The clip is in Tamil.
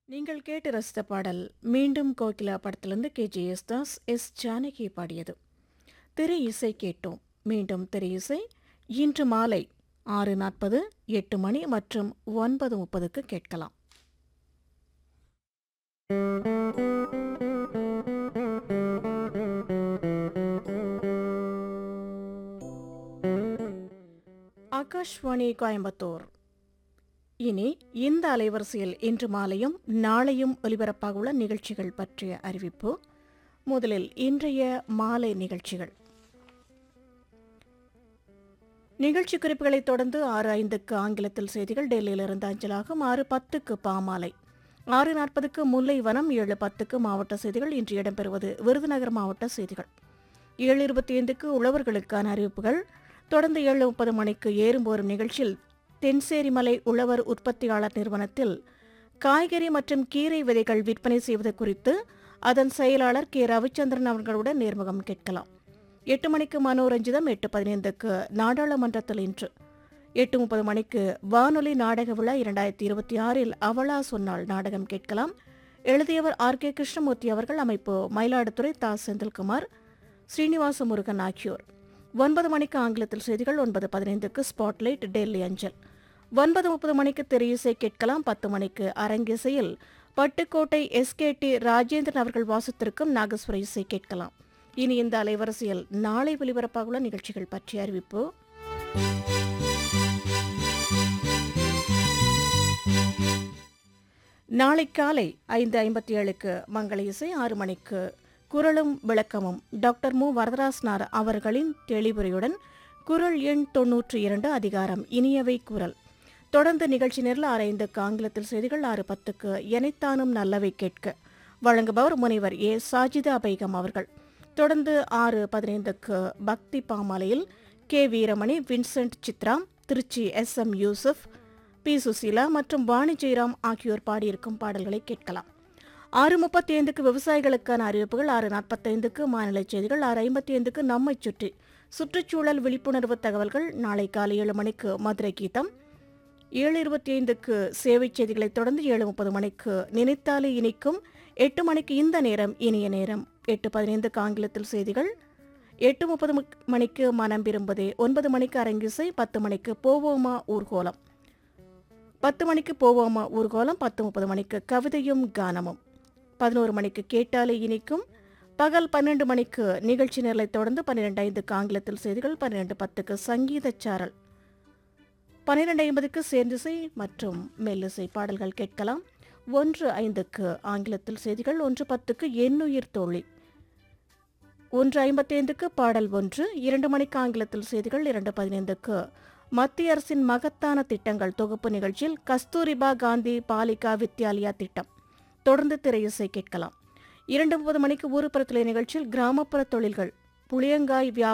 நீங்கள் கேட்டு ரசித்த பாடல் மீண்டும் கோகிலா படத்திலிருந்து K J Yesudas S Janaki பாடியது திரை இசை கேட்டோம் மீண்டும் திரை இசை இன்று மாலை ஆறு நாற்பது எட்டு மணி மற்றும் ஒன்பது முப்பதுக்கு கேட்கலாம் ஆகாஷ்வாணி கோயம்புத்தூர் இனி இந்த அலைவரிசையில் இன்று மாலையும் நாளையும் ஒலிபரப்பாக உள்ள நிகழ்ச்சிகள் பற்றிய அறிவிப்பு முதலில் இன்றைய மாலை நிகழ்ச்சிகள் நிகழ்ச்சி குறிப்புகளைத் தொடர்ந்து ஆறு ஐந்துக்கு ஆங்கிலத்தில் செய்திகள் டெல்லியிலிருந்து அஞ்சலாகும் ஆறு பத்துக்கு பாமாலை ஆறு நாற்பதுக்கு முல்லைவனம் ஏழு பத்துக்கு மாவட்ட செய்திகள் இன்று இடம்பெறுவது விருதுநகர் மாவட்ட செய்திகள் ஏழு இருபத்தி ஐந்துக்கு உழவர்களுக்கான அறிவிப்புகள் தொடர்ந்து ஏழு முப்பது மணிக்கு ஏறும்போரும் நிகழ்ச்சியில் தென்சேரிமலை உழவர் உற்பத்தியாளர் நிறுவனத்தில் காய்கறி மற்றும் கீரை விதைகள் விற்பனை செய்வது குறித்து அதன் செயலாளர் கே ரவிச்சந்திரன் அவர்களுடன் நேர்முகம் கேட்கலாம் எட்டு மணிக்கு மனோரஞ்சிதம் எட்டு பதினைந்துக்கு நாடாளுமன்றத்தில் இன்று எட்டு முப்பது மணிக்கு வானொலி நாடக விழா இரண்டாயிரத்தி இருபத்தி ஆறில் அவளா சொன்னாள் நாடகம் கேட்கலாம் எழுதியவர் ஆர் கே கிருஷ்ணமூர்த்தி அவர்கள் அமைப்பு மயிலாடுதுறை தா செந்தில்குமார் ஸ்ரீனிவாச முருகன் ஆகியோர் ஒன்பது மணிக்கு ஆங்கிலத்தில் செய்திகள் ஒன்பது பதினைந்துக்கு ஸ்பாட்லைட் டெல்லி அஞ்சல் ஒன்பது முப்பது மணிக்கு திரையிசை கேட்கலாம் பத்து மணிக்கு அரங்கிசையில் பட்டுக்கோட்டை எஸ்கேடி ராஜேந்திரன் அவர்கள் வாசித்திருக்கும் நாகஸ்வர இசை கேட்கலாம் இனி இந்த அலைவரிசையில் நாளை ஒலிபரப்பாக உள்ள நிகழ்ச்சிகள் பற்றிய அறிவிப்பு நாளை காலை ஐந்து ஐம்பத்தி ஏழுக்கு மங்கள இசை ஆறு மணிக்கு குரலும் விளக்கமும் டாக்டர் மு வரதராசனார் அவர்களின் தெளிவுரையுடன் குரல் எண் தொன்னூற்றி இரண்டு அதிகாரம் இனியவை குரல் தொடர்ந்து நிகழ்ச்சி நேரில் ஆறு ஐந்துக்கு ஆங்கிலத்தில் செய்திகள் ஆறு பத்துக்கு எனைத்தானும் நல்லவை கேட்க வழங்குபவர் முனைவர் ஏ சாஜிதா பேகம் அவர்கள் தொடர்ந்து ஆறு பதினைந்துக்கு பக்தி பாமாலையில் K Veeramani Vincent Chithra Trichy S M Yusuf P Susheela மற்றும் வாணி ஜெயராம் ஆகியோர் பாடியிருக்கும் பாடல்களை கேட்கலாம் ஆறு முப்பத்தி ஐந்துக்கு விவசாயிகளுக்கான அறிவிப்புகள் ஆறு நாற்பத்தைந்துக்கு மாநில செய்திகள் ஆறு ஐம்பத்தி ஐந்துக்கு நம்மை சுற்றி சுற்றுச்சூழல் விழிப்புணர்வு தகவல்கள் நாளை காலை ஏழு மணிக்கு மதுரை கீதம் ஏழு இருபத்தி ஐந்துக்கு சேவை செய்திகளைத் தொடர்ந்து ஏழு முப்பது மணிக்கு நினைத்தாலே இனிக்கும் எட்டு மணிக்கு இந்த நேரம் இனிய நேரம் எட்டு பதினைந்துக்கு ஆங்கிலத்தில் செய்திகள் எட்டு முப்பது மணிக்கு மனம் விரும்புதே ஒன்பது மணிக்கு அரங்கிசை பத்து மணிக்கு போவோமா ஊர்கோலம் பத்து மணிக்கு போவோமா ஊர்கோலம் பத்து முப்பது மணிக்கு கவிதையும் கானமும் பதினோரு மணிக்கு கேட்டாலே இனிக்கும் பகல் பன்னெண்டு மணிக்கு நிகழ்ச்சி நிரலை தொடர்ந்து பன்னிரெண்டு ஐந்துக்கு ஆங்கிலத்தில் செய்திகள் பன்னிரெண்டு பத்துக்கு சங்கீத சாரல் பன்னிரெண்டு ஐம்பதுக்கு சேர்ந்திசை மற்றும் மெல்லிசை பாடல்கள் கேட்கலாம் ஒன்று ஐந்துக்கு ஆங்கிலத்தில் செய்திகள் ஒன்று பத்துக்கு எண்ணுயிர் தோழி ஒன்று ஐம்பத்தி ஐந்துக்கு பாடல் ஒன்று இரண்டு மணிக்கு ஆங்கிலத்தில் செய்திகள் இரண்டு பதினைந்துக்கு மத்திய அரசின் மகத்தான திட்டங்கள் தொகுப்பு நிகழ்ச்சியில் கஸ்தூரிபா காந்தி பாலிகா வித்யாலயா திட்டம் தொடர்ந்து திரையிசை கேட்கலாம் இரண்டு முப்பது மணிக்கு ஊறுபுறத்திலே நிகழ்ச்சியில் கிராமப்புற தொழில்கள் புளியங்காய் வியாபாரம்